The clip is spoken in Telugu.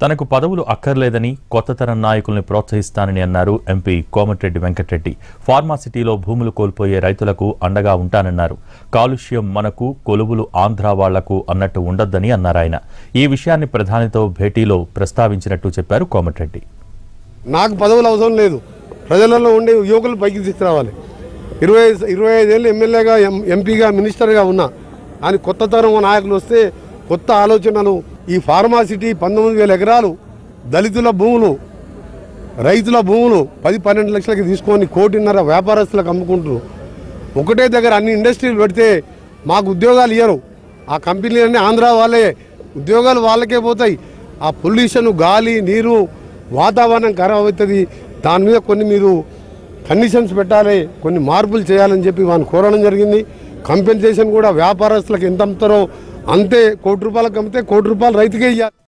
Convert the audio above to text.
తనకు పదవులు అక్కర్లేదని కొత్త తరం నాయకుల్ని ప్రోత్సహిస్తానని అన్నారు ఎంపీ కోమటిరెడ్డి వెంకటరెడ్డి ఫార్మాసిటీలో భూములు కోల్పోయే రైతులకు అండగా ఉంటానన్నారు కాలుష్యం మనకు కొలువులు ఆంధ్ర వాళ్లకు అన్నట్టు ఉండొద్దని అన్నారు ఆయన ఈ విషయాన్ని ప్రధానితో భేటీలో ప్రస్తావించినట్టు చెప్పారు కోమటిరెడ్డి నాకు పదవులు అవసరం లేదు ప్రజలలో ఉండే యువకులు పైకి తీసుకురావాలి ఇరవై ఇరవై ఐదేళ్ళు ఎమ్మెల్యేగా ఎం ఎంపీగా మినిస్టర్గా ఉన్నా అని కొత్త తరం నాయకులు వస్తే కొత్త ఆలోచనలు ఈ ఫార్మాసిటీ పంతొమ్మిది వేల ఎకరాలు దళితుల భూములు రైతుల భూములు పది పన్నెండు లక్షలకి తీసుకొని కోటిన్నర వ్యాపారస్తులకు అమ్ముకుంటారు ఒకటే దగ్గర అన్ని ఇండస్ట్రీలు పెడితే మాకు ఉద్యోగాలు ఇయ్యరు ఆ కంపెనీలన్నీ ఆంధ్ర వాళ్ళే ఉద్యోగాలు వాళ్ళకే పోతాయి ఆ పొల్యూషన్ గాలి నీరు వాతావరణం ఖరాబ్ అవుతుంది దాని మీద కొన్ని మీరు కండిషన్స్ పెట్టాలి కొన్ని మార్పులు చేయాలని చెప్పి వాళ్ళని కోరడం జరిగింది కంపెన్సేషన్ కూడా వ్యాపారస్తులకు ఎంత అమ్ముతారో అంతే కోటి రూపాయలకు అమ్మితే కోటి రూపాయలు రైతుకే ఇవ్వాలి